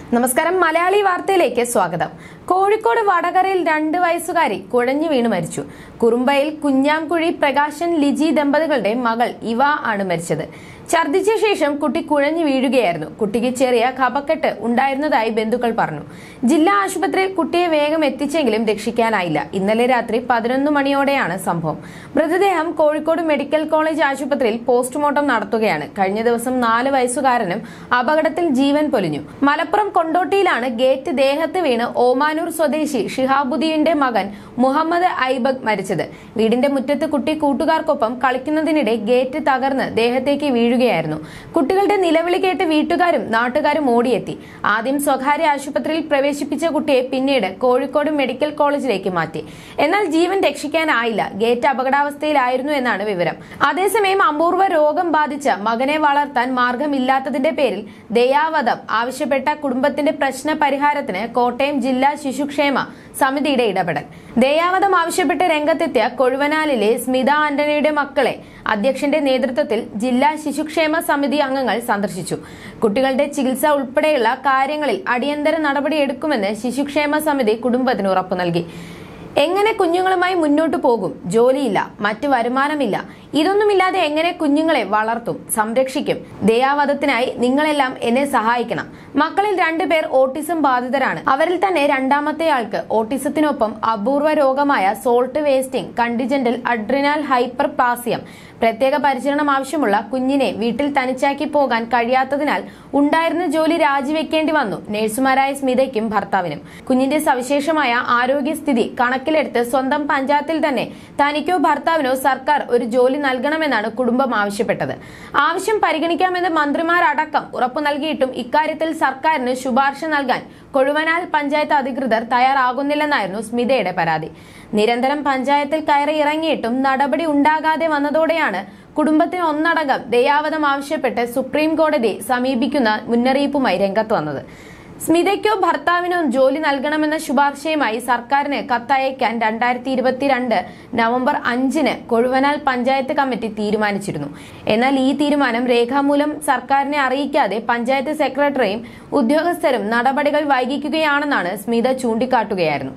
നമസ്കാരം മലയാളി വാർത്തയിലേക്ക് സ്വാഗതം കോഴിക്കോട് വടകരയിൽ രണ്ട് വയസ്സുകാരി കുഴഞ്ഞു വീണ് മരിച്ചു കുറുമ്പയിൽ കുഞ്ഞാംകുഴി പ്രകാശൻ ലിജി ദമ്പതികളുടെ മകൾ ഇവ ആണ് മരിച്ചത് ഛർദ്ദിച്ച ശേഷം കുട്ടി കുഴഞ്ഞു വീഴുകയായിരുന്നു കുട്ടിക്ക് ചെറിയ കപക്കെട്ട് ഉണ്ടായിരുന്നതായി ബന്ധുക്കൾ പറഞ്ഞു ജില്ലാ ആശുപത്രിയിൽ കുട്ടിയെ വേഗം എത്തിച്ചെങ്കിലും രക്ഷിക്കാനായില്ല ഇന്നലെ രാത്രി പതിനൊന്ന് മണിയോടെയാണ് സംഭവം മൃതദേഹം കോഴിക്കോട് മെഡിക്കൽ കോളേജ് ആശുപത്രിയിൽ പോസ്റ്റ്മോർട്ടം നടത്തുകയാണ് കഴിഞ്ഞ ദിവസം നാല് വയസ്സുകാരനും അപകടത്തിൽ ജീവൻ പൊലിഞ്ഞു മലപ്പുറം കൊണ്ടോട്ടിയിലാണ് ഗേറ്റ് ദേഹത്ത് വീണ് ഓമാനൂർ സ്വദേശി ഷിഹാബുദ്ദീന്റെ മകൻ മുഹമ്മദ് ഐബക് മരിച്ചത് വീടിന്റെ മുറ്റത്ത് കുട്ടി കൂട്ടുകാർക്കൊപ്പം കളിക്കുന്നതിനിടെ ഗേറ്റ് തകർന്ന് ദേഹത്തേക്ക് വീഴുകയായിരുന്നു കുട്ടികളുടെ നിലവിളി കേട്ട് വീട്ടുകാരും നാട്ടുകാരും ഓടിയെത്തി ആദ്യം സ്വകാര്യ ആശുപത്രിയിൽ പ്രവേശിപ്പിച്ച കുട്ടിയെ പിന്നീട് കോഴിക്കോട് മെഡിക്കൽ കോളേജിലേക്ക് മാറ്റി എന്നാൽ ജീവൻ രക്ഷിക്കാനായില്ല ഗേറ്റ് അപകടാവസ്ഥയിലായിരുന്നു എന്നാണ് വിവരം അതേസമയം അപൂർവ രോഗം ബാധിച്ച മകനെ വളർത്താൻ മാർഗമില്ലാത്തതിന്റെ പേരിൽ ദയാവധം ആവശ്യപ്പെട്ട കുടുംബത്തിന്റെ പ്രശ്ന പരിഹാരത്തിന് കോട്ടയം ജില്ലാ ശിശുക്ഷേമ സമിതിയുടെ ഇടപെടൽ ദയാവധം ആവശ്യപ്പെട്ട് രംഗത്തെത്തിയ കൊഴുവനാലിലെ സ്മിത ആന്റണിയുടെ മക്കളെ അധ്യക്ഷന്റെ നേതൃത്വത്തിൽ ജില്ലാ ശിശുക്ഷേമ സമിതി അംഗങ്ങൾ സന്ദർശിച്ചു കുട്ടികളുടെ ചികിത്സ ഉൾപ്പെടെയുള്ള കാര്യങ്ങളിൽ അടിയന്തര നടപടിയെടുക്കുമെന്ന് ശിശുക്ഷേമ സമിതി കുടുംബത്തിന് ഉറപ്പു നൽകി എങ്ങനെ കുഞ്ഞുങ്ങളുമായി മുന്നോട്ടു പോകും ജോലിയില്ല മറ്റു വരുമാനമില്ല ഇതൊന്നുമില്ലാതെ എങ്ങനെ കുഞ്ഞുങ്ങളെ വളർത്തും സംരക്ഷിക്കും ദയാവധത്തിനായി നിങ്ങളെല്ലാം എന്നെ സഹായിക്കണം മക്കളിൽ രണ്ടുപേർ ഓട്ടിസം ബാധിതരാണ് അവരിൽ തന്നെ രണ്ടാമത്തെ ആൾക്ക് ഓട്ടിസത്തിനൊപ്പം അപൂർവ രോഗമായ salt wasting congenital adrenal hyperplasia പ്രത്യേക പരിചരണം ആവശ്യമുള്ള കുഞ്ഞിനെ വീട്ടിൽ തനിച്ചാക്കി പോകാൻ കഴിയാത്തതിനാൽ ഉണ്ടായിരുന്ന ജോലി രാജിവെക്കേണ്ടി വന്നു നഴ്സുമാരായ സ്മിതയ്ക്കും ഭർത്താവിനും കുഞ്ഞിന്റെ സവിശേഷമായ ആരോഗ്യസ്ഥിതി കണക്കിലെടുത്ത് സ്വന്തം പഞ്ചായത്തിൽ തന്നെ തനിക്കോ ഭർത്താവിനോ സർക്കാർ ഒരു ജോലി നൽകണമെന്നാണ് കുടുംബം ആവശ്യപ്പെട്ടത് ആവശ്യം പരിഗണിക്കാമെന്ന് മന്ത്രിമാരടക്കം ഉറപ്പു നൽകിയിട്ടും ഇക്കാര്യത്തിൽ സർക്കാരിന് ശുപാർശ നൽകാൻ കൊഴുവനാൽ പഞ്ചായത്ത് അധികൃതർ തയ്യാറാകുന്നില്ലെന്നായിരുന്നു സ്മിതയുടെ പരാതി നിരന്തരം പഞ്ചായത്തിൽ കയറി ഇറങ്ങിയിട്ടും നടപടി ഉണ്ടാകാതെ വന്നതോടെയാണ് കുടുംബത്തിന് ഒന്നടങ്കം ദയാവധം ആവശ്യപ്പെട്ട് സുപ്രീം കോടതിയെ സമീപിക്കുന്ന മുന്നറിയിപ്പുമായി രംഗത്ത് വന്നത് സ്മിതയ്ക്കോ ഭർത്താവിനോ ജോലി നൽകണമെന്ന ശുപാർശയുമായി സർക്കാരിന് കത്തയക്കാൻ രണ്ടായിരത്തി ഇരുപത്തിരണ്ട് നവംബർ അഞ്ചിന് കൊഴുവനാൽ പഞ്ചായത്ത് കമ്മിറ്റി തീരുമാനിച്ചിരുന്നു എന്നാൽ ഈ തീരുമാനം രേഖാമൂലം സർക്കാരിനെ അറിയിക്കാതെ പഞ്ചായത്ത് സെക്രട്ടറിയും ഉദ്യോഗസ്ഥരും നടപടികൾ വൈകിക്കുകയാണെന്നാണ് സ്മിത ചൂണ്ടിക്കാട്ടുകയായിരുന്നു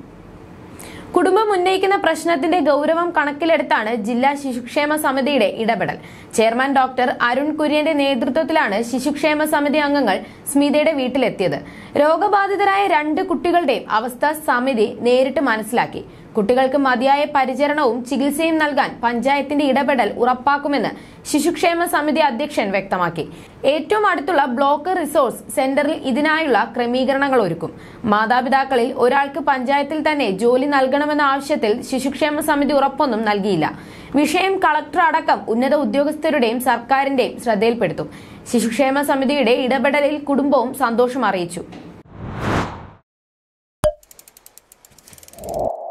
കുടുംബം ഉന്നയിക്കുന്ന പ്രശ്നത്തിന്റെ ഗൗരവം കണക്കിലെടുത്താണ് ജില്ലാ ശിശുക്ഷേമ സമിതിയുടെ ഇടപെടൽ ചെയർമാൻ ഡോക്ടർ അരുൺ കുര്യന്റെ നേതൃത്വത്തിലാണ് ശിശുക്ഷേമ സമിതി അംഗങ്ങൾ സ്മിതയുടെ വീട്ടിലെത്തിയത് രോഗബാധിതരായ രണ്ട് കുട്ടികളുടെയും അവസ്ഥ സമിതി നേരിട്ട് മനസ്സിലാക്കി കുട്ടികൾക്ക് മതിയായ പരിചരണവും ചികിത്സയും നൽകാൻ പഞ്ചായത്തിന്റെ ഇടപെടൽ ഉറപ്പാക്കുമെന്ന് ശിശുക്ഷേമ സമിതി അധ്യക്ഷൻ വ്യക്തമാക്കി ഏറ്റവും അടുത്തുള്ള ബ്ലോക്ക് റിസോഴ്സ് സെന്ററിൽ ഇതിനായുള്ള ക്രമീകരണങ്ങൾ ഒരുക്കും മാതാപിതാക്കളിൽ ഒരാൾക്ക് പഞ്ചായത്തിൽ തന്നെ ജോലി നൽകണമെന്ന ആവശ്യത്തിൽ ശിശുക്ഷേമ സമിതി ഉറപ്പൊന്നും നൽകിയില്ല വിഷയം കളക്ടർ അടക്കം ഉന്നത ഉദ്യോഗസ്ഥരുടെയും സർക്കാരിന്റെയും ശ്രദ്ധയിൽപ്പെടുത്തും ശിശുക്ഷേമ സമിതിയുടെ ഇടപെടലിൽ കുടുംബവും സന്തോഷം അറിയിച്ചു